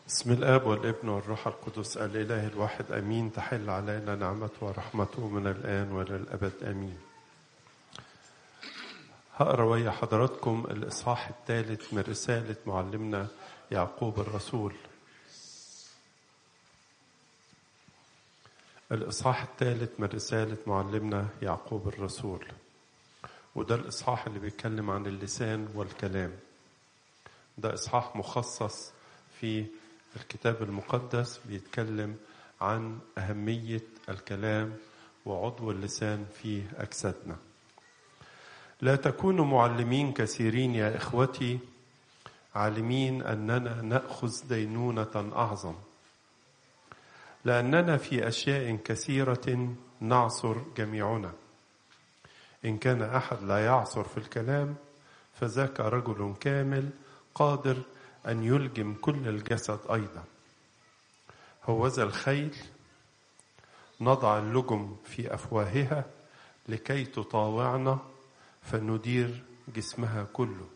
بسم الاب والابن والروح القدس الاله الواحد امين تحل علينا نعمته ورحمته من الان والى الابد امين. هقرا ويا حضراتكم الاصحاح الثالث من رساله معلمنا يعقوب الرسول. الاصحاح الثالث من رساله معلمنا يعقوب الرسول. وده الاصحاح اللي بيتكلم عن اللسان والكلام. ده اصحاح مخصص في الكتاب المقدس بيتكلم عن أهمية الكلام وعضو اللسان في أجسادنا. لا تكونوا معلمين كثيرين يا إخوتي عالمين أننا نأخذ دينونة أعظم. لأننا في أشياء كثيرة نعصر جميعنا. إن كان أحد لا يعصر في الكلام فذاك رجل كامل قادر أن يلجم كل الجسد أيضا هوذا الخيل نضع اللجم في أفواهها لكي تطاوعنا فندير جسمها كله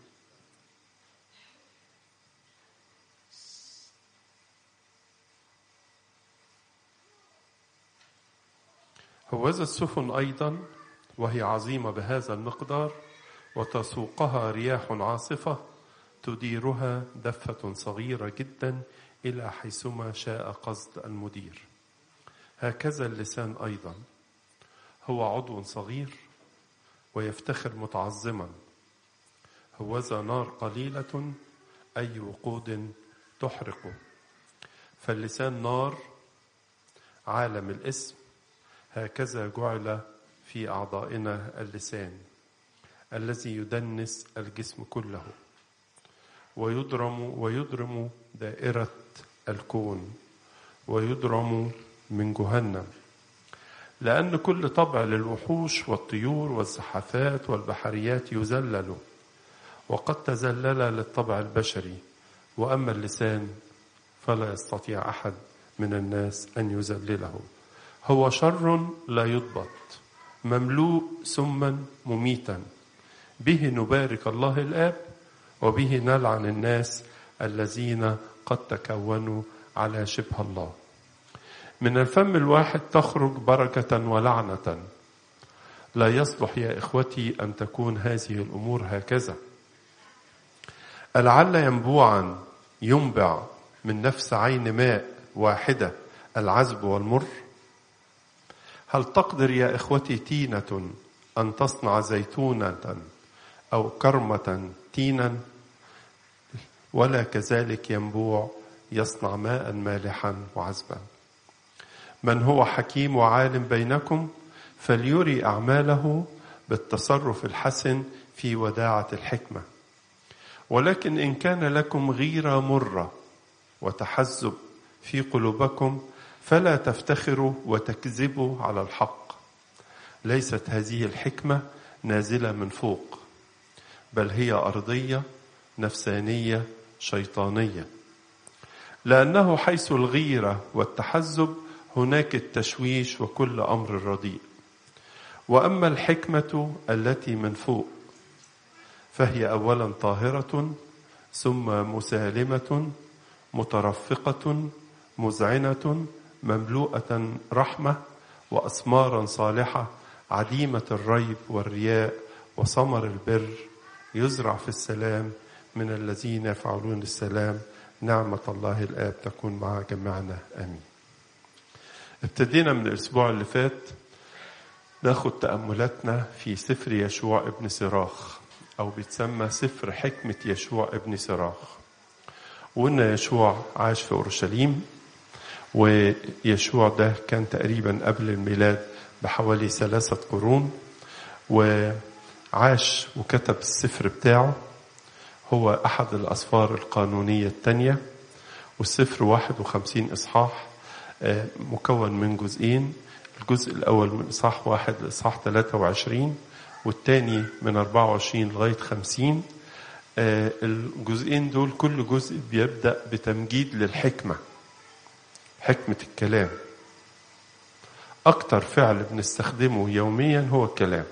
هوذا السفن أيضا وهي عظيمة بهذا المقدار وتسوقها رياح عاصفة تديرها دفة صغيرة جدا إلى حيثما شاء قصد المدير. هكذا اللسان أيضا هو عضو صغير ويفتخر متعظما. هوذا نار قليلة أي وقود تحرقه. فاللسان نار عالم الاسم هكذا جعل في أعضائنا اللسان الذي يدنس الجسم كله. ويضرم ويضرم دائرة الكون ويضرم من جهنم لأن كل طبع للوحوش والطيور والزحافات والبحريات يذلل وقد تذلل للطبع البشري وأما اللسان فلا يستطيع أحد من الناس أن يذلله هو شر لا يضبط مملوء سما مميتا به نبارك الله الآب وبه نلعن الناس الذين قد تكونوا على شبه الله من الفم الواحد تخرج بركة ولعنة لا يصلح يا إخوتي أن تكون هذه الأمور هكذا ألعل ينبوعا ينبع من نفس عين ماء واحدة العذب والمر هل تقدر يا إخوتي تينة أن تصنع زيتونة أو كرمة تينا ولا كذلك ينبوع يصنع ماء مالحا وعذبا من هو حكيم وعالم بينكم فليري اعماله بالتصرف الحسن في وداعه الحكمه ولكن ان كان لكم غيره مره وتحزب في قلوبكم فلا تفتخروا وتكذبوا على الحق ليست هذه الحكمه نازله من فوق بل هي ارضيه نفسانيه شيطانيه لانه حيث الغيره والتحزب هناك التشويش وكل امر رديء واما الحكمه التي من فوق فهي اولا طاهره ثم مسالمه مترفقه مذعنه مملوءه رحمه واثمارا صالحه عديمه الريب والرياء وثمر البر يزرع في السلام من الذين يفعلون السلام نعمة الله الآب تكون مع جميعنا آمين ابتدينا من الأسبوع اللي فات ناخد تأملاتنا في سفر يشوع ابن سراخ أو بيتسمى سفر حكمة يشوع ابن سراخ وإن يشوع عاش في أورشليم ويشوع ده كان تقريبا قبل الميلاد بحوالي ثلاثة قرون وعاش وكتب السفر بتاعه هو أحد الأسفار القانونية الثانية والسفر 51 إصحاح مكون من جزئين الجزء الأول من إصحاح واحد لإصحاح 23 والثاني من 24 لغاية 50 الجزئين دول كل جزء بيبدأ بتمجيد للحكمة حكمة الكلام أكتر فعل بنستخدمه يوميا هو الكلام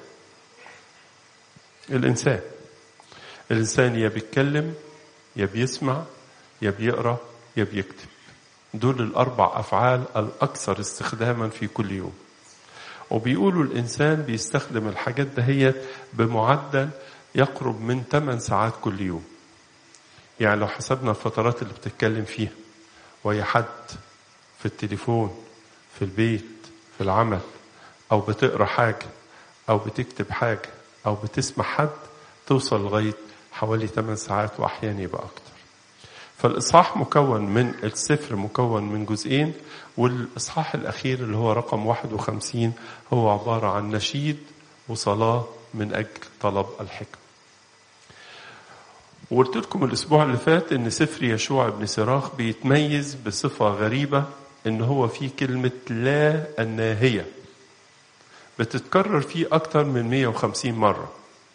الإنسان الإنسان يا بيتكلم يا بيسمع يا بيقرأ يا بيكتب دول الأربع أفعال الأكثر استخداما في كل يوم وبيقولوا الإنسان بيستخدم الحاجات دهيت بمعدل يقرب من 8 ساعات كل يوم يعني لو حسبنا الفترات اللي بتتكلم فيها وهي حد في التليفون في البيت في العمل أو بتقرأ حاجة أو بتكتب حاجة أو بتسمع حد توصل لغاية حوالي 8 ساعات وأحيانا يبقى أكتر فالإصحاح مكون من السفر مكون من جزئين والإصحاح الأخير اللي هو رقم 51 هو عبارة عن نشيد وصلاة من أجل طلب الحكمة وقلت لكم الأسبوع اللي فات إن سفر يشوع بن سراخ بيتميز بصفة غريبة إن هو فيه كلمة لا الناهية بتتكرر فيه أكتر من 150 مرة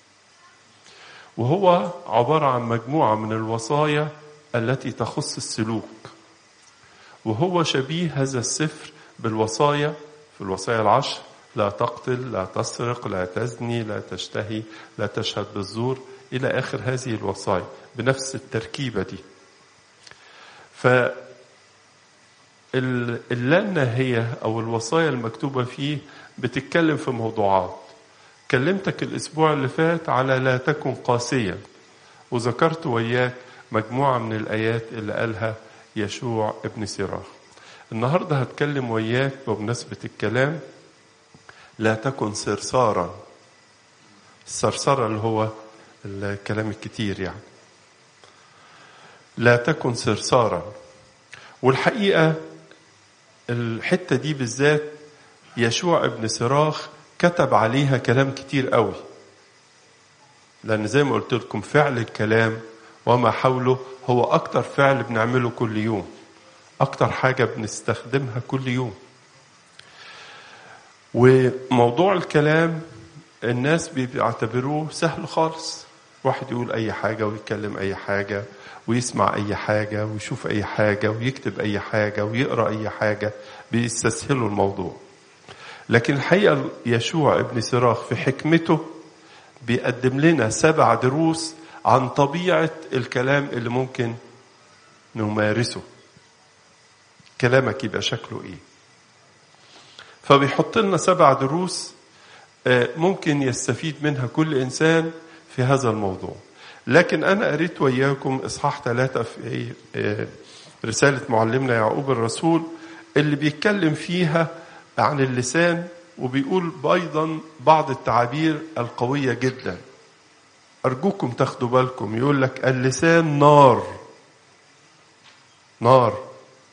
وهو عبارة عن مجموعة من الوصايا التي تخص السلوك وهو شبيه هذا السفر بالوصايا في الوصايا العشر لا تقتل لا تسرق لا تزني لا تشتهي لا تشهد بالزور إلى آخر هذه الوصايا بنفس التركيبة دي ف اللانهية أو الوصايا المكتوبة فيه بتتكلم في موضوعات كلمتك الأسبوع اللي فات على لا تكن قاسيا وذكرت وياك مجموعة من الآيات اللي قالها يشوع ابن سراخ النهاردة هتكلم وياك بمناسبة الكلام لا تكن سرسارا السرسرة اللي هو الكلام الكتير يعني لا تكن سرسارا والحقيقة الحتة دي بالذات يشوع ابن سراخ كتب عليها كلام كتير قوي لأن زي ما قلت لكم فعل الكلام وما حوله هو أكتر فعل بنعمله كل يوم أكتر حاجة بنستخدمها كل يوم وموضوع الكلام الناس بيعتبروه سهل خالص واحد يقول أي حاجة ويتكلم أي حاجة ويسمع أي حاجة ويشوف أي حاجة ويكتب أي حاجة ويقرأ أي حاجة بيستسهلوا الموضوع لكن الحقيقة يشوع ابن سراخ في حكمته بيقدم لنا سبع دروس عن طبيعة الكلام اللي ممكن نمارسه كلامك يبقى شكله ايه فبيحط لنا سبع دروس ممكن يستفيد منها كل انسان في هذا الموضوع لكن انا قريت وياكم اصحاح ثلاثة في رسالة معلمنا يعقوب الرسول اللي بيتكلم فيها عن اللسان وبيقول ايضا بعض التعابير القوية جدا أرجوكم تاخدوا بالكم يقول لك اللسان نار نار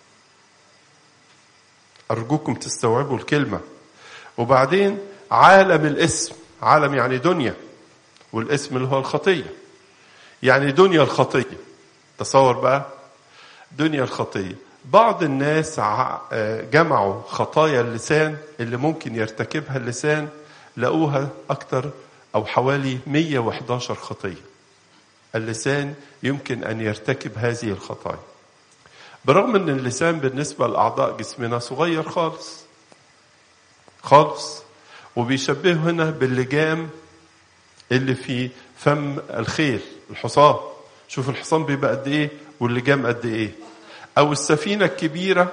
أرجوكم تستوعبوا الكلمة وبعدين عالم الاسم عالم يعني دنيا والاسم اللي هو الخطية يعني دنيا الخطية تصور بقى دنيا الخطية بعض الناس جمعوا خطايا اللسان اللي ممكن يرتكبها اللسان لقوها أكتر أو حوالي 111 خطية اللسان يمكن أن يرتكب هذه الخطايا برغم أن اللسان بالنسبة لأعضاء جسمنا صغير خالص خالص وبيشبهه هنا باللجام اللي في فم الخيل الحصان شوف الحصان بيبقى قد ايه واللجام قد ايه او السفينه الكبيره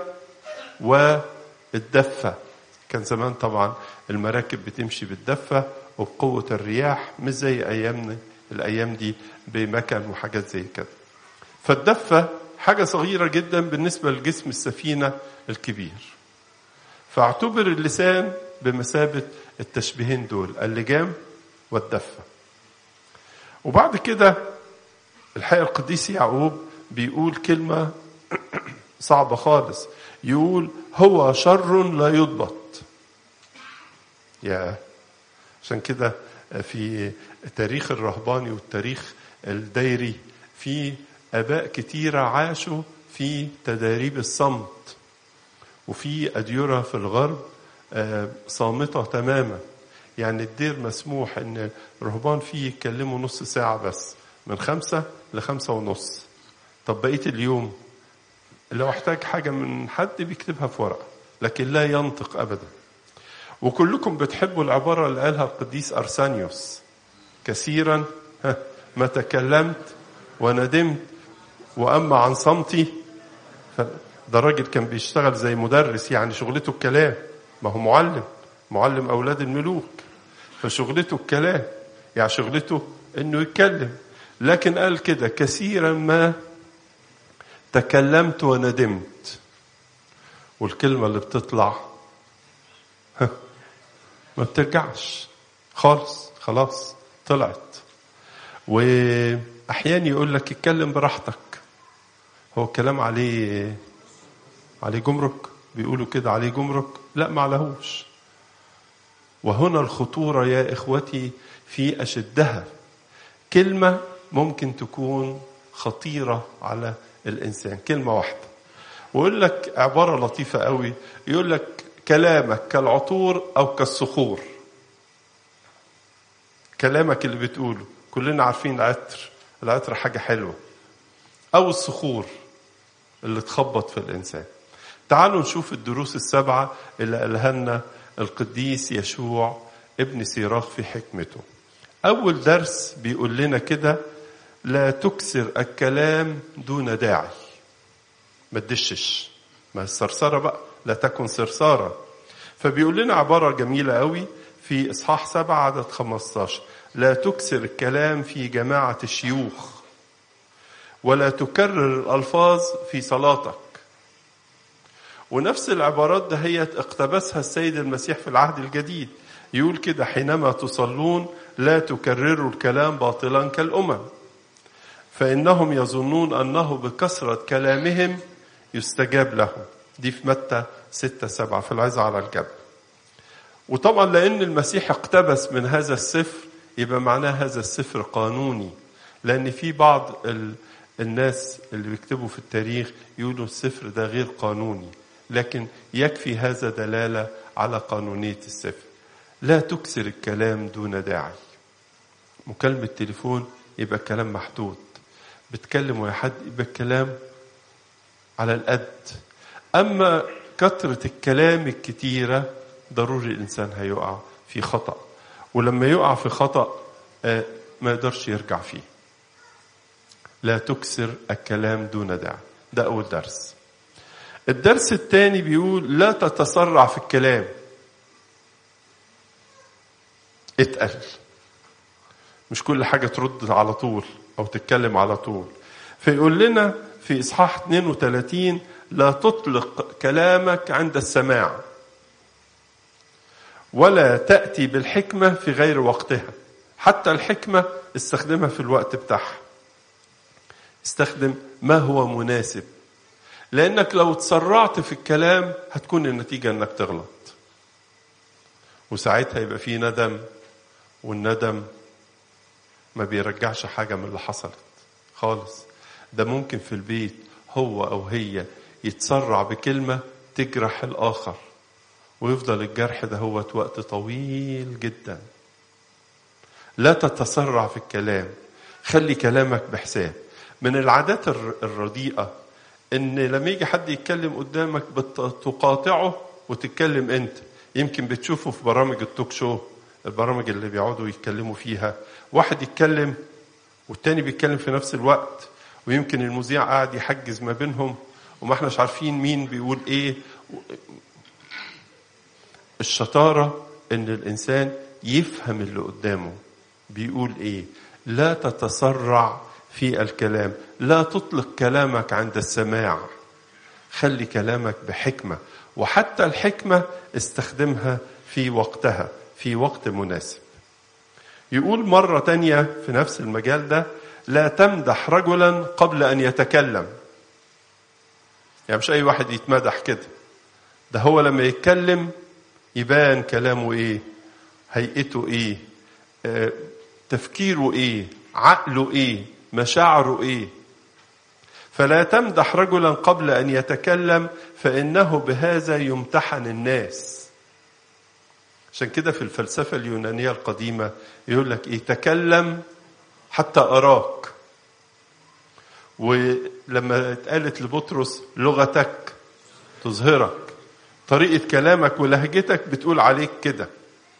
والدفه كان زمان طبعا المراكب بتمشي بالدفه وبقوه الرياح مش زي ايامنا الايام دي بمكن وحاجات زي كده فالدفه حاجه صغيره جدا بالنسبه لجسم السفينه الكبير فاعتبر اللسان بمثابه التشبيهين دول اللجام والدفه وبعد كده الحقيقه القديس يعقوب بيقول كلمه صعبه خالص يقول هو شر لا يضبط يا عشان كده في التاريخ الرهباني والتاريخ الدايري في اباء كتيره عاشوا في تداريب الصمت وفي اديره في الغرب صامته تماما يعني الدير مسموح ان الرهبان فيه يتكلموا نص ساعه بس من خمسة لخمسة ونص طب بقية اليوم لو احتاج حاجة من حد بيكتبها في ورقة لكن لا ينطق أبدا وكلكم بتحبوا العبارة اللي قالها القديس أرسانيوس كثيرا ما تكلمت وندمت وأما عن صمتي ده راجل كان بيشتغل زي مدرس يعني شغلته الكلام ما هو معلم معلم أولاد الملوك فشغلته الكلام يعني شغلته انه يتكلم لكن قال كده كثيرا ما تكلمت وندمت والكلمة اللي بتطلع ما بترجعش خالص خلاص طلعت وأحيانا يقول لك اتكلم براحتك هو الكلام عليه عليه جمرك بيقولوا كده عليه جمرك لا ما عليهوش وهنا الخطورة يا إخوتي في أشدها كلمة ممكن تكون خطيرة على الإنسان كلمة واحدة ويقول لك عبارة لطيفة قوي يقول لك كلامك كالعطور أو كالصخور كلامك اللي بتقوله كلنا عارفين العطر العطر حاجة حلوة أو الصخور اللي تخبط في الإنسان تعالوا نشوف الدروس السبعة اللي قالها لنا القديس يشوع ابن سيراخ في حكمته أول درس بيقول لنا كده لا تكسر الكلام دون داعي ما تدشش ما الصرصرة بقى لا تكن صرصارة فبيقول لنا عبارة جميلة قوي في إصحاح سبعة عدد 15 لا تكسر الكلام في جماعة الشيوخ ولا تكرر الألفاظ في صلاتك ونفس العبارات ده هي اقتبسها السيد المسيح في العهد الجديد يقول كده حينما تصلون لا تكرروا الكلام باطلا كالأمم فإنهم يظنون أنه بكثرة كلامهم يستجاب لهم دي في متى ستة سبعة في العزة على الجبل وطبعا لأن المسيح اقتبس من هذا السفر يبقى معناه هذا السفر قانوني لأن في بعض ال... الناس اللي بيكتبوا في التاريخ يقولوا السفر ده غير قانوني لكن يكفي هذا دلالة على قانونية السفر لا تكسر الكلام دون داعي مكالمة تليفون يبقى كلام محدود بتكلم ويا حد يبقى الكلام على القد أما كثرة الكلام الكتيرة ضروري الإنسان هيقع في خطأ ولما يقع في خطأ ما يقدرش يرجع فيه لا تكسر الكلام دون داعي ده أول درس الدرس الثاني بيقول لا تتسرع في الكلام اتقل مش كل حاجة ترد على طول أو تتكلم على طول فيقول لنا في إصحاح 32 لا تطلق كلامك عند السماع ولا تأتي بالحكمة في غير وقتها حتى الحكمة استخدمها في الوقت بتاعها استخدم ما هو مناسب لأنك لو تسرعت في الكلام هتكون النتيجة أنك تغلط وساعتها يبقى في ندم والندم ما بيرجعش حاجة من اللي حصلت خالص ده ممكن في البيت هو أو هي يتسرع بكلمة تجرح الآخر ويفضل الجرح ده هو وقت طويل جدا لا تتسرع في الكلام خلي كلامك بحساب من العادات الرديئة ان لما يجي حد يتكلم قدامك تقاطعه وتتكلم انت يمكن بتشوفه في برامج التوك شو البرامج اللي بيقعدوا يتكلموا فيها واحد يتكلم والتاني بيتكلم في نفس الوقت ويمكن المذيع قاعد يحجز ما بينهم وما احناش عارفين مين بيقول ايه الشطارة ان الانسان يفهم اللي قدامه بيقول ايه لا تتسرع في الكلام لا تطلق كلامك عند السماع خلي كلامك بحكمة وحتى الحكمة استخدمها في وقتها في وقت مناسب يقول مرة تانية في نفس المجال ده لا تمدح رجلا قبل أن يتكلم يعني مش أي واحد يتمدح كده ده هو لما يتكلم يبان كلامه إيه هيئته إيه آه تفكيره إيه عقله إيه مشاعره ايه فلا تمدح رجلا قبل ان يتكلم فانه بهذا يمتحن الناس عشان كده في الفلسفه اليونانيه القديمه يقول لك ايه تكلم حتى اراك ولما اتقالت لبطرس لغتك تظهرك طريقه كلامك ولهجتك بتقول عليك كده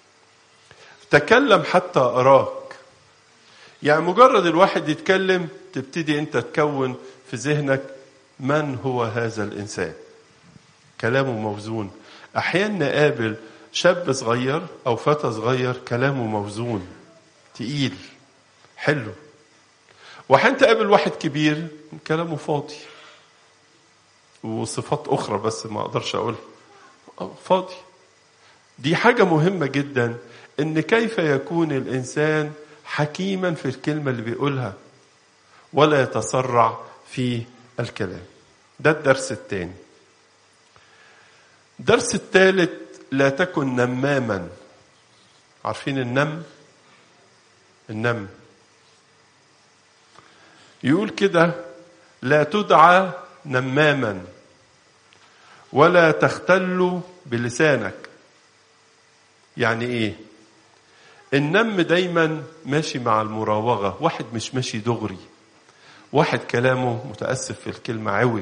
تكلم حتى اراك يعني مجرد الواحد يتكلم تبتدي انت تكون في ذهنك من هو هذا الإنسان كلامه موزون أحيانا نقابل شاب صغير أو فتى صغير كلامه موزون تقيل حلو وأحيانا تقابل واحد كبير كلامه فاضي وصفات أخرى بس ما أقدرش أقولها فاضي دي حاجة مهمة جدا إن كيف يكون الإنسان حكيما في الكلمة اللي بيقولها ولا يتسرع في الكلام ده الدرس الثاني الدرس الثالث لا تكن نماما عارفين النم النم يقول كده لا تدعى نماما ولا تختل بلسانك يعني ايه النم دايما ماشي مع المراوغة واحد مش ماشي دغري واحد كلامه متأسف في الكلمة عوج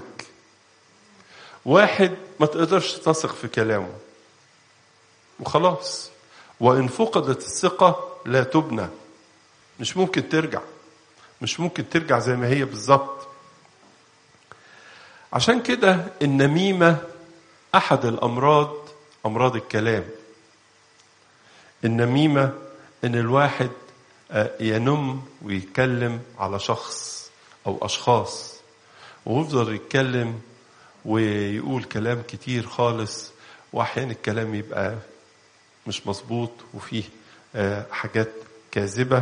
واحد ما تقدرش تثق في كلامه وخلاص وإن فقدت الثقة لا تبنى مش ممكن ترجع مش ممكن ترجع زي ما هي بالظبط عشان كده النميمة أحد الأمراض أمراض الكلام النميمة إن الواحد ينم ويتكلم على شخص أو أشخاص ويفضل يتكلم ويقول كلام كتير خالص وأحيانا الكلام يبقى مش مظبوط وفيه حاجات كاذبة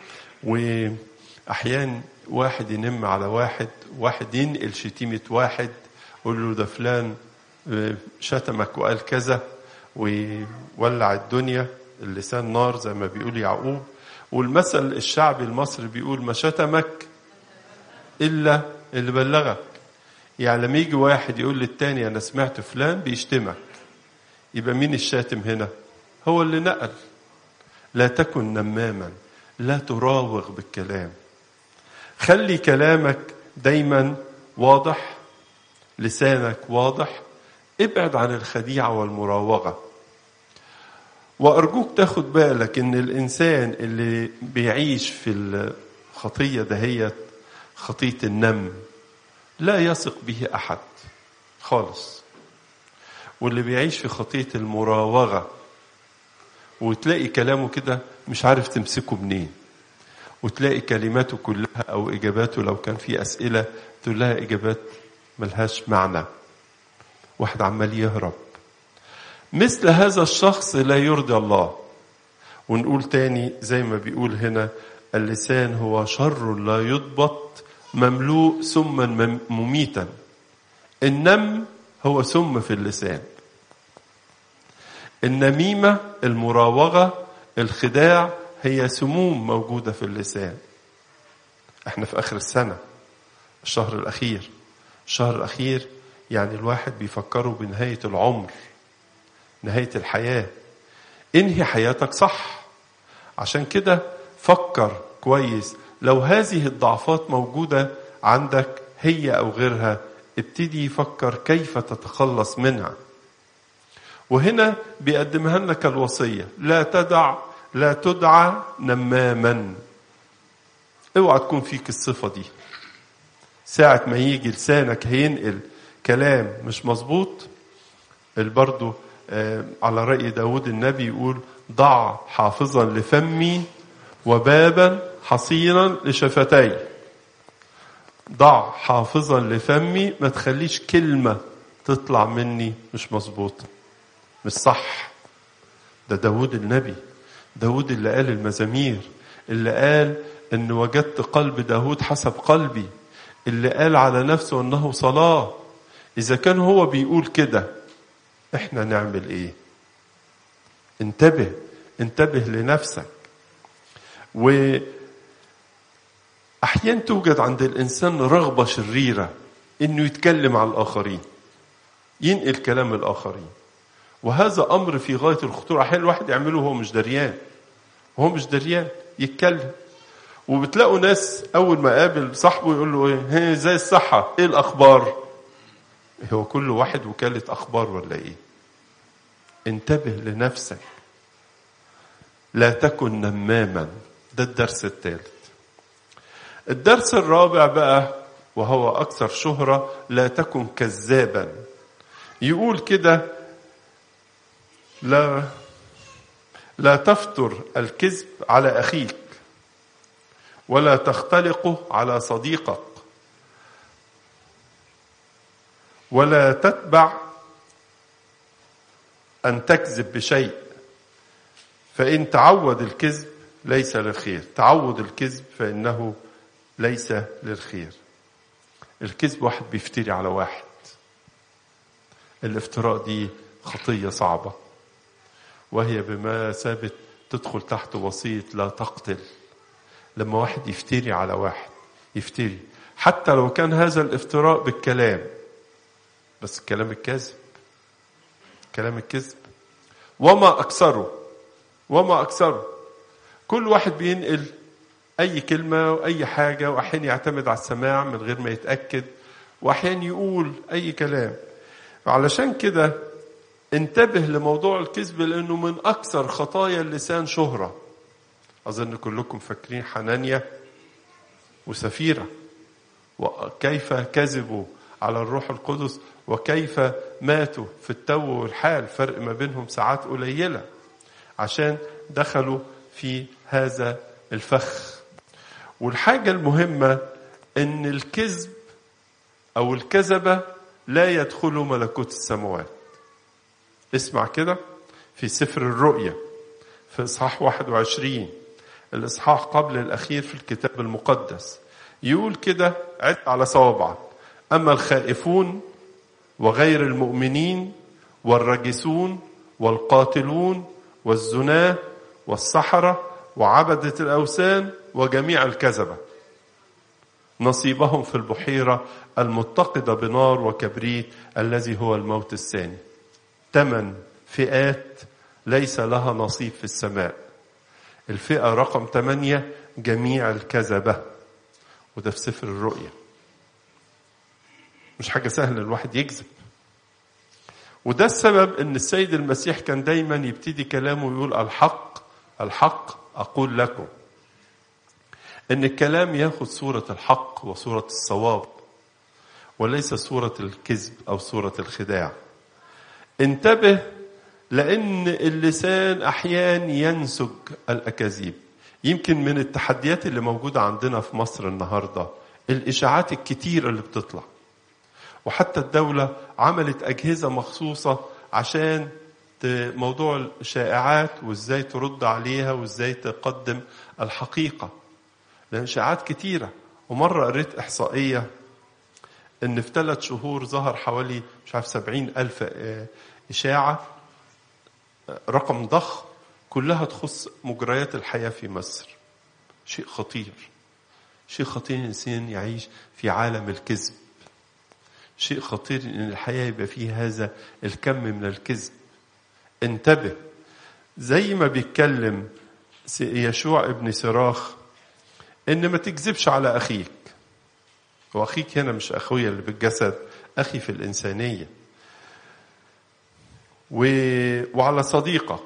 وأحيانا واحد ينم على واحد واحد ينقل شتيمة واحد يقول له ده فلان شتمك وقال كذا ويولع الدنيا اللسان نار زي ما بيقول يعقوب والمثل الشعبي المصري بيقول ما شتمك إلا اللي بلغك يعني لما يجي واحد يقول للتاني أنا سمعت فلان بيشتمك يبقى مين الشاتم هنا هو اللي نقل لا تكن نماما لا تراوغ بالكلام خلي كلامك دايما واضح لسانك واضح ابعد عن الخديعة والمراوغة وأرجوك تاخد بالك إن الإنسان اللي بيعيش في الخطية دهيت خطية النم لا يثق به أحد خالص واللي بيعيش في خطية المراوغة وتلاقي كلامه كده مش عارف تمسكه منين وتلاقي كلماته كلها أو إجاباته لو كان في أسئلة تقول لها إجابات ملهاش معنى واحد عمال يهرب مثل هذا الشخص لا يرضي الله ونقول تاني زي ما بيقول هنا اللسان هو شر لا يضبط مملوء سما مميتا النم هو سم في اللسان النميمة المراوغة الخداع هي سموم موجودة في اللسان احنا في اخر السنة الشهر الاخير الشهر الاخير يعني الواحد بيفكره بنهاية العمر نهاية الحياة انهي حياتك صح عشان كده فكر كويس لو هذه الضعفات موجودة عندك هي أو غيرها ابتدي فكر كيف تتخلص منها وهنا بيقدمها لك الوصية لا تدع لا تدعى نماما اوعى تكون فيك الصفة دي ساعة ما يجي لسانك هينقل كلام مش مظبوط برضه على رأي داود النبي يقول ضع حافظا لفمي وبابا حصينا لشفتي ضع حافظا لفمي ما تخليش كلمة تطلع مني مش مظبوطة مش صح ده داود النبي داود اللي قال المزامير اللي قال ان وجدت قلب داود حسب قلبي اللي قال على نفسه انه صلاة اذا كان هو بيقول كده احنا نعمل ايه انتبه انتبه لنفسك و احيانا توجد عند الانسان رغبه شريره انه يتكلم على الاخرين ينقل كلام الاخرين وهذا امر في غايه الخطوره احيانا الواحد يعمله وهو مش دريان وهو مش دريان يتكلم وبتلاقوا ناس اول ما قابل صاحبه يقول له ايه زي الصحه ايه الاخبار هو كل واحد وكالة أخبار ولا إيه انتبه لنفسك لا تكن نماما ده الدرس الثالث الدرس الرابع بقى وهو أكثر شهرة لا تكن كذابا يقول كده لا لا تفتر الكذب على أخيك ولا تختلقه على صديقك ولا تتبع أن تكذب بشيء فإن تعود الكذب ليس للخير تعود الكذب فإنه ليس للخير الكذب واحد بيفتري على واحد الافتراء دي خطية صعبة وهي بمثابة تدخل تحت وصية لا تقتل لما واحد يفتري على واحد يفتري حتى لو كان هذا الافتراء بالكلام بس الكلام الكذب كلام الكذب وما أكثره وما أكثره كل واحد بينقل أي كلمة وأي حاجة وأحيانا يعتمد على السماع من غير ما يتأكد وأحيانا يقول أي كلام علشان كده انتبه لموضوع الكذب لأنه من أكثر خطايا اللسان شهرة أظن كلكم فاكرين حنانيا وسفيرة وكيف كذبوا على الروح القدس وكيف ماتوا في التو والحال فرق ما بينهم ساعات قليلة عشان دخلوا في هذا الفخ والحاجة المهمة ان الكذب او الكذبة لا يدخلوا ملكوت السماوات اسمع كده في سفر الرؤيا في اصحاح 21 الاصحاح قبل الاخير في الكتاب المقدس يقول كده عد على صوابعك اما الخائفون وغير المؤمنين والرجسون والقاتلون والزناه والسحره وعبده الاوثان وجميع الكذبه نصيبهم في البحيره المتقده بنار وكبريت الذي هو الموت الثاني ثمان فئات ليس لها نصيب في السماء الفئه رقم ثمانيه جميع الكذبه وده في سفر الرؤيا مش حاجه سهله الواحد يكذب وده السبب ان السيد المسيح كان دايما يبتدي كلامه ويقول الحق الحق اقول لكم ان الكلام ياخذ صوره الحق وصوره الصواب وليس صوره الكذب او صوره الخداع انتبه لان اللسان احيانا ينسج الاكاذيب يمكن من التحديات اللي موجوده عندنا في مصر النهارده الاشاعات الكتيره اللي بتطلع وحتى الدولة عملت أجهزة مخصوصة عشان موضوع الشائعات وازاي ترد عليها وازاي تقدم الحقيقة لأن شائعات كتيرة ومرة قريت إحصائية إن في ثلاث شهور ظهر حوالي مش عارف سبعين ألف إشاعة رقم ضخم كلها تخص مجريات الحياة في مصر شيء خطير شيء خطير الإنسان يعيش في عالم الكذب شيء خطير ان الحياه يبقى فيه هذا الكم من الكذب انتبه زي ما بيتكلم يشوع ابن سراخ ان ما تكذبش على اخيك واخيك هنا مش اخويا اللي بالجسد اخي في الانسانيه و... وعلى صديقك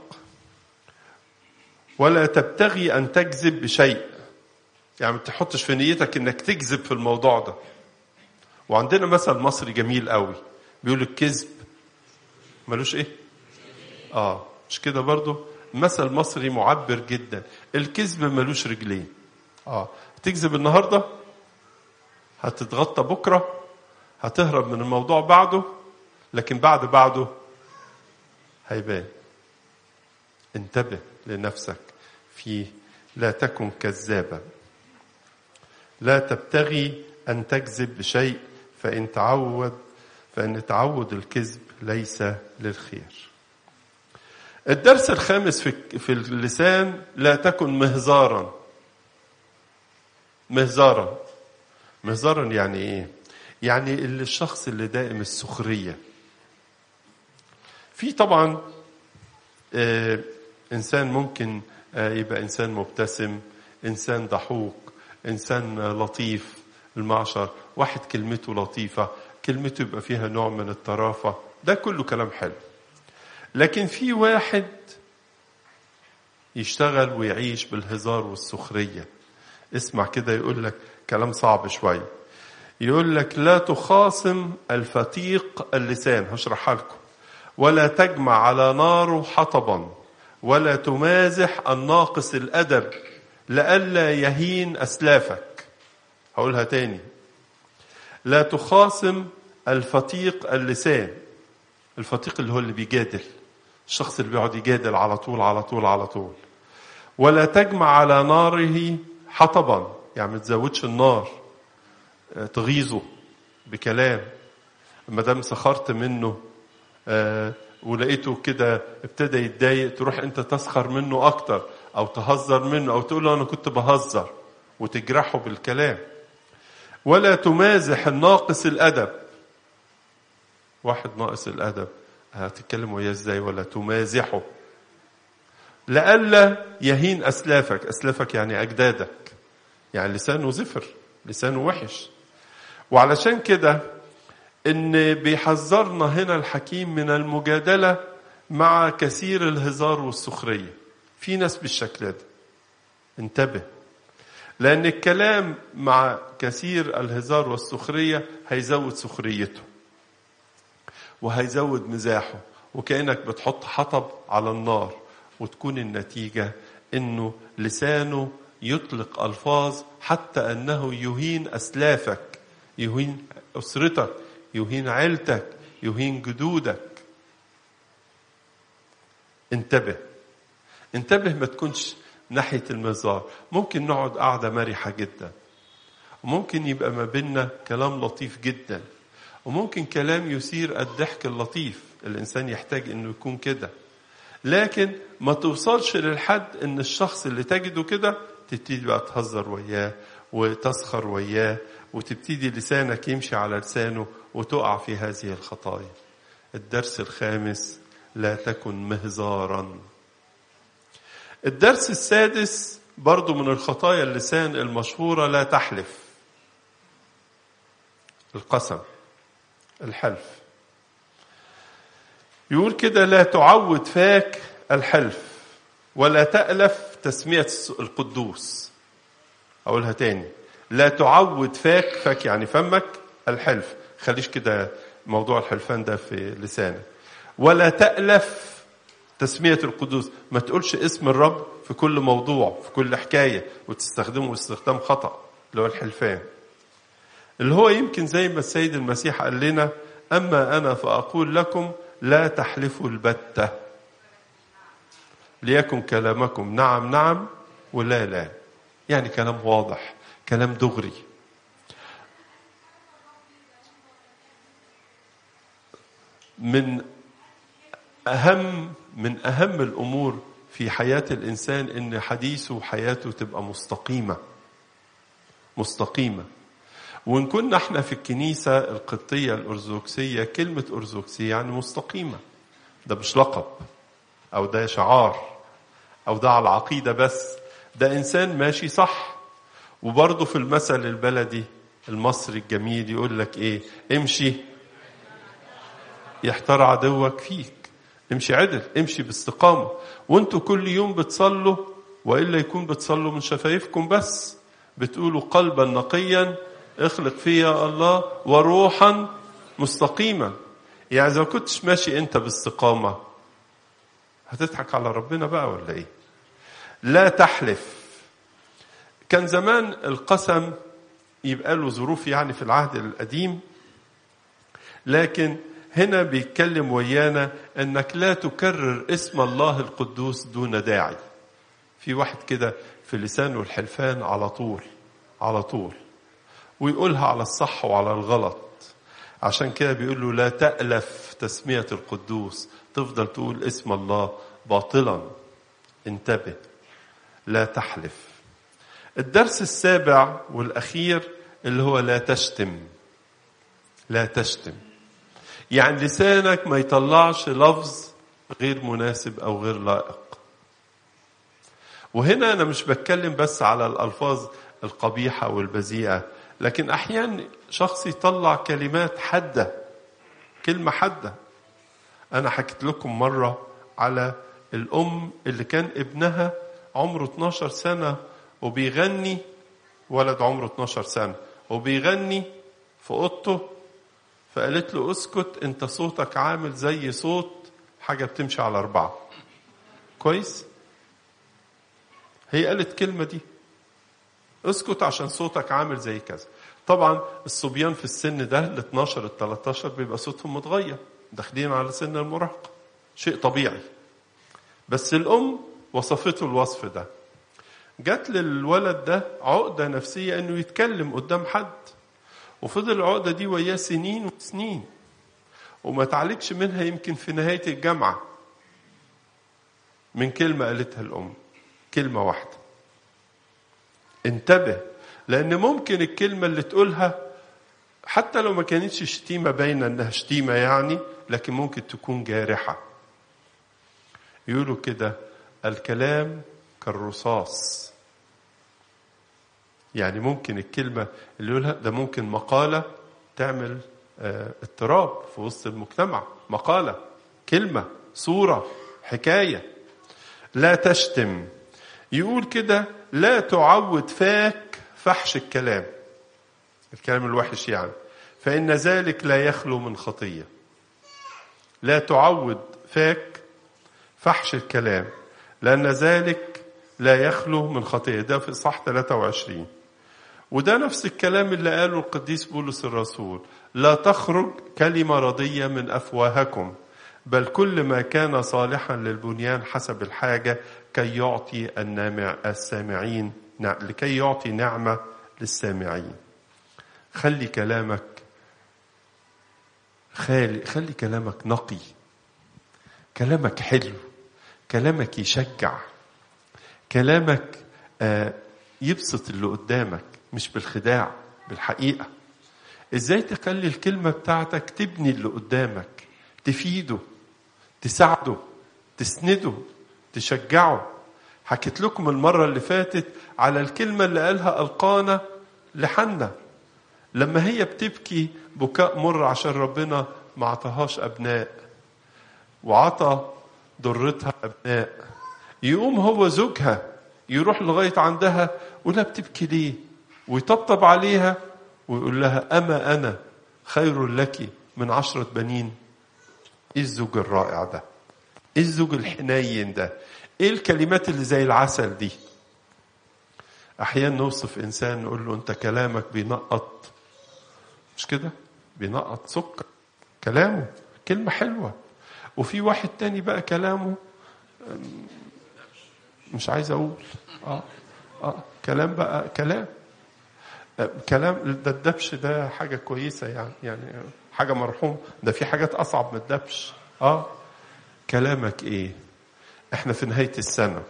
ولا تبتغي ان تكذب بشيء يعني ما تحطش في نيتك انك تكذب في الموضوع ده وعندنا مثل مصري جميل قوي بيقول الكذب ملوش ايه اه مش كده برضو مثل مصري معبر جدا الكذب ملوش رجلين اه تكذب النهارده هتتغطى بكره هتهرب من الموضوع بعده لكن بعد بعده هيبان انتبه لنفسك في لا تكن كذابا لا تبتغي ان تكذب بشيء فإن تعود فإن تعود الكذب ليس للخير. الدرس الخامس في في اللسان لا تكن مهزارا. مهزارا. مهزارا يعني ايه؟ يعني اللي الشخص اللي دائم السخرية. في طبعا آه انسان ممكن آه يبقى انسان مبتسم، انسان ضحوك، انسان لطيف المعشر واحد كلمته لطيفة كلمته يبقى فيها نوع من الطرافة ده كله كلام حلو لكن في واحد يشتغل ويعيش بالهزار والسخرية اسمع كده يقول لك كلام صعب شوية يقول لك لا تخاصم الفتيق اللسان هشرحها لكم ولا تجمع على ناره حطبا ولا تمازح الناقص الأدب لئلا يهين أسلافك هقولها تاني لا تخاصم الفتيق اللسان الفتيق اللي هو اللي بيجادل الشخص اللي بيقعد يجادل على طول على طول على طول ولا تجمع على ناره حطبا يعني ما تزودش النار تغيظه بكلام ما دام سخرت منه آه ولقيته كده ابتدى يتضايق تروح انت تسخر منه اكتر او تهزر منه او تقول له انا كنت بهزر وتجرحه بالكلام ولا تمازح الناقص الادب واحد ناقص الادب هتتكلم وياه ازاي ولا تمازحه لئلا يهين اسلافك اسلافك يعني اجدادك يعني لسانه زفر لسانه وحش وعلشان كده ان بيحذرنا هنا الحكيم من المجادله مع كثير الهزار والسخريه في ناس بالشكل ده انتبه لان الكلام مع كثير الهزار والسخريه هيزود سخريته وهيزود مزاحه وكانك بتحط حطب على النار وتكون النتيجه انه لسانه يطلق الفاظ حتى انه يهين اسلافك يهين اسرتك يهين عيلتك يهين جدودك انتبه انتبه ما تكونش ناحية المزار ممكن نقعد قعدة مرحة جدا وممكن يبقى ما بيننا كلام لطيف جدا وممكن كلام يثير الضحك اللطيف الإنسان يحتاج إنه يكون كده لكن ما توصلش للحد إن الشخص اللي تجده كده تبتدي بقى تهزر وياه وتسخر وياه وتبتدي لسانك يمشي على لسانه وتقع في هذه الخطايا الدرس الخامس لا تكن مهزارا الدرس السادس برضو من الخطايا اللسان المشهورة لا تحلف القسم الحلف يقول كده لا تعود فاك الحلف ولا تألف تسمية القدوس أقولها تاني لا تعود فاك فاك يعني فمك الحلف خليش كده موضوع الحلفان ده في لسانك ولا تألف تسمية القدوس ما تقولش اسم الرب في كل موضوع في كل حكاية وتستخدمه استخدام خطأ اللي هو الحلفان اللي هو يمكن زي ما السيد المسيح قال لنا أما أنا فأقول لكم لا تحلفوا البتة ليكن كلامكم نعم نعم ولا لا يعني كلام واضح كلام دغري من أهم من أهم الأمور في حياة الإنسان إن حديثه وحياته تبقى مستقيمة مستقيمة وإن كنا احنا في الكنيسة القبطية الأرثوذكسية كلمة أرثوذكسية يعني مستقيمة ده مش لقب أو ده شعار أو ده على العقيدة بس ده إنسان ماشي صح وبرضه في المثل البلدي المصري الجميل يقول لك إيه امشي يحتار عدوك فيك امشي عدل امشي باستقامة وانتوا كل يوم بتصلوا وإلا يكون بتصلوا من شفايفكم بس بتقولوا قلبا نقيا اخلق فيا الله وروحا مستقيما يعني إذا ما كنتش ماشي أنت باستقامة هتضحك على ربنا بقى ولا إيه لا تحلف كان زمان القسم يبقى له ظروف يعني في العهد القديم لكن هنا بيتكلم ويانا انك لا تكرر اسم الله القدوس دون داعي في واحد كده في لسانه الحلفان على طول على طول ويقولها على الصح وعلى الغلط عشان كده بيقول له لا تألف تسمية القدوس تفضل تقول اسم الله باطلا انتبه لا تحلف الدرس السابع والأخير اللي هو لا تشتم لا تشتم يعني لسانك ما يطلعش لفظ غير مناسب أو غير لائق وهنا أنا مش بتكلم بس على الألفاظ القبيحة والبذيئة لكن أحيانا شخص يطلع كلمات حادة كلمة حادة أنا حكيت لكم مرة على الأم اللي كان ابنها عمره 12 سنة وبيغني ولد عمره 12 سنة وبيغني في اوضته فقالت له اسكت انت صوتك عامل زي صوت حاجة بتمشي على أربعة كويس هي قالت الكلمة دي اسكت عشان صوتك عامل زي كذا طبعا الصبيان في السن ده ال 12 ال 13 بيبقى صوتهم متغير داخلين على سن المراهقة شيء طبيعي بس الأم وصفته الوصف ده جات للولد ده عقدة نفسية انه يتكلم قدام حد وفضل العقدة دي وياه سنين وسنين وما تعالجش منها يمكن في نهاية الجامعة من كلمة قالتها الأم كلمة واحدة انتبه لأن ممكن الكلمة اللي تقولها حتى لو ما كانتش شتيمة باينة إنها شتيمة يعني لكن ممكن تكون جارحة يقولوا كده الكلام كالرصاص يعني ممكن الكلمة اللي يقولها ده ممكن مقالة تعمل اه اضطراب في وسط المجتمع مقالة كلمة صورة حكاية لا تشتم يقول كده لا تعود فاك فحش الكلام الكلام الوحش يعني فإن ذلك لا يخلو من خطية لا تعود فاك فحش الكلام لأن ذلك لا يخلو من خطية ده في إصحاح 23 وده نفس الكلام اللي قاله القديس بولس الرسول لا تخرج كلمة رضية من أفواهكم بل كل ما كان صالحا للبنيان حسب الحاجة كي يعطي النامع السامعين لكي يعطي نعمة للسامعين خلي كلامك خالي خلي كلامك نقي كلامك حلو كلامك يشجع كلامك آه يبسط اللي قدامك مش بالخداع بالحقيقة ازاي تخلي الكلمة بتاعتك تبني اللي قدامك تفيده تساعده تسنده تشجعه حكيت لكم المرة اللي فاتت على الكلمة اللي قالها ألقانا لحنا لما هي بتبكي بكاء مر عشان ربنا ما عطاهاش أبناء وعطى ضرتها أبناء يقوم هو زوجها يروح لغاية عندها ولا بتبكي ليه ويطبطب عليها ويقول لها أما أنا خير لك من عشرة بنين إيه الزوج الرائع ده إيه الزوج الحنين ده إيه الكلمات اللي زي العسل دي أحيانا نوصف إنسان نقول له أنت كلامك بينقط مش كده بينقط سكر كلامه كلمة حلوة وفي واحد تاني بقى كلامه مش عايز أقول آه آه كلام بقى كلام كلام ده الدبش ده حاجة كويسة يعني يعني حاجة مرحوم ده في حاجات أصعب من الدبش اه كلامك إيه احنا في نهاية السنة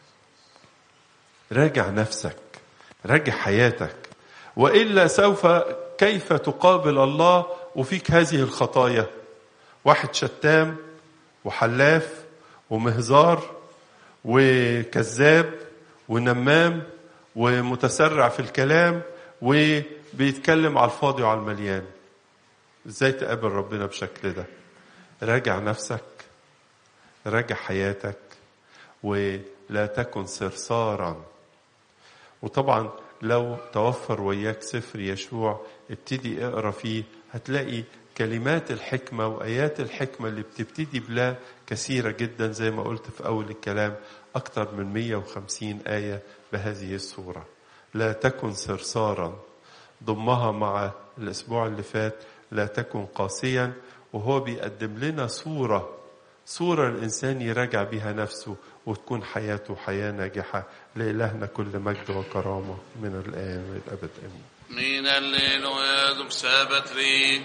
راجع نفسك راجع حياتك وإلا سوف كيف تقابل الله وفيك هذه الخطايا واحد شتام وحلاف ومهزار وكذاب ونمام ومتسرع في الكلام وبيتكلم على الفاضي وعلى المليان ازاي تقابل ربنا بشكل ده راجع نفسك راجع حياتك ولا تكن صرصارا وطبعا لو توفر وياك سفر يشوع ابتدي اقرا فيه هتلاقي كلمات الحكمة وآيات الحكمة اللي بتبتدي بلا كثيرة جدا زي ما قلت في أول الكلام أكثر من 150 آية بهذه الصورة لا تكن صرصارا ضمها مع الأسبوع اللي فات لا تكن قاسيا وهو بيقدم لنا صورة صورة الإنسان يراجع بها نفسه وتكون حياته حياة ناجحة لإلهنا كل مجد وكرامة من الآن والأبد آمين من الليل ويدك سابتري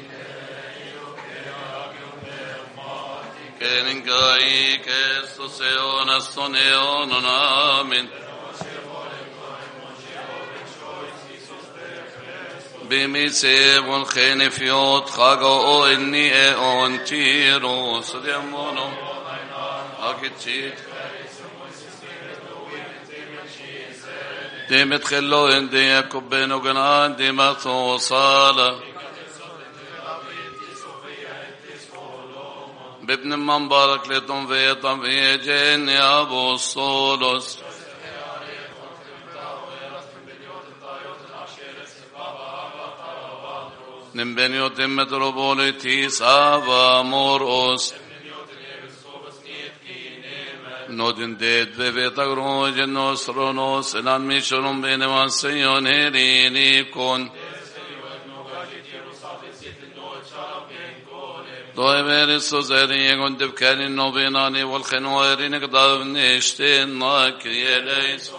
كان جاي كستوسيون استونيون آمين بميسيب الخنفيوت خاقو إني أون تيرو سديمونو أكتشيت ديمت خلو اندي يكبينو قنان ديمت وصالة بابن من بارك لتم في طبيعي جن يا أبو الصولوس Nimbeniotin metropolitis avamoros. Nodin det veveta grogen nostronos en admissionen benevan sejon herinikon. طيب السوزري كنت بكاري النوبيناني والخنواري نقدر نشتين كريا ليس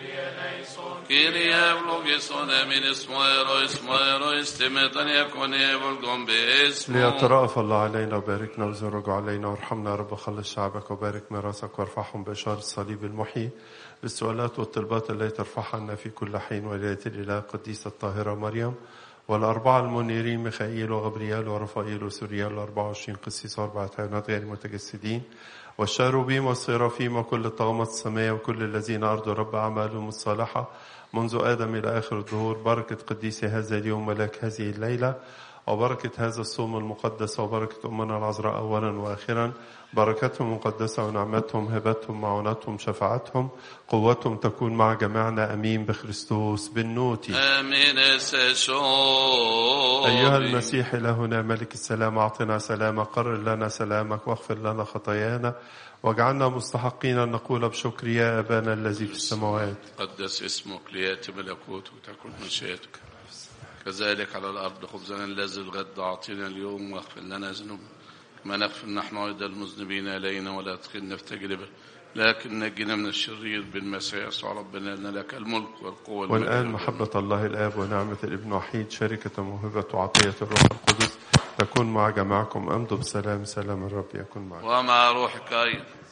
كريا بلوغيسون من اسمويرو اسمويرو استمتن يكون يبلغم باسمه ليترأف الله علينا وباركنا وزرق علينا وارحمنا يا رب خلص شعبك وبارك ميراثك وارفعهم بإشارة الصليب المحيي بالسؤالات والطلبات التي ترفعها لنا في كل حين ولاية الإله القديسة الطاهرة مريم والأربعة المنيرين ميخائيل وغبريال ورفائيل وسوريال الأربعة وعشرين قسيس وأربعة حيوانات غير متجسدين والشاروبيم والصرافيم وكل الطغمات السماء وكل الذين أرضوا رب أعمالهم الصالحة منذ آدم إلى آخر الدهور بركة قديس هذا اليوم ملاك هذه الليلة وبركة هذا الصوم المقدس وبركة أمنا العذراء أولا وآخرا بركتهم مقدسة ونعمتهم هبتهم معونتهم شفاعتهم قوتهم تكون مع جميعنا أمين بخريستوس بالنوتي امين سشو أيها المسيح إلهنا ملك السلام أعطنا سلامك قرر لنا سلامك واغفر لنا خطايانا واجعلنا مستحقين أن نقول بشكر يا أبانا الذي في السماوات قدس اسمك لياتي ملكوتك وتكن مشيئتك كذلك على الارض خبزنا الذي الغد اعطينا اليوم واغفر لنا ذنوبنا كما نغفر نحن ايضا المذنبين الينا ولا تدخلنا في تجربه لكن نجنا من الشرير بالمسيح يسوع ربنا لنا لك الملك والقوه والمجد والآن والجلال. محبة الله الآب ونعمة الابن وحيد شركة موهبة وعطية الروح القدس تكون مع جماعكم أمضوا بسلام سلام الرب يكون معكم ومع روحك ايضا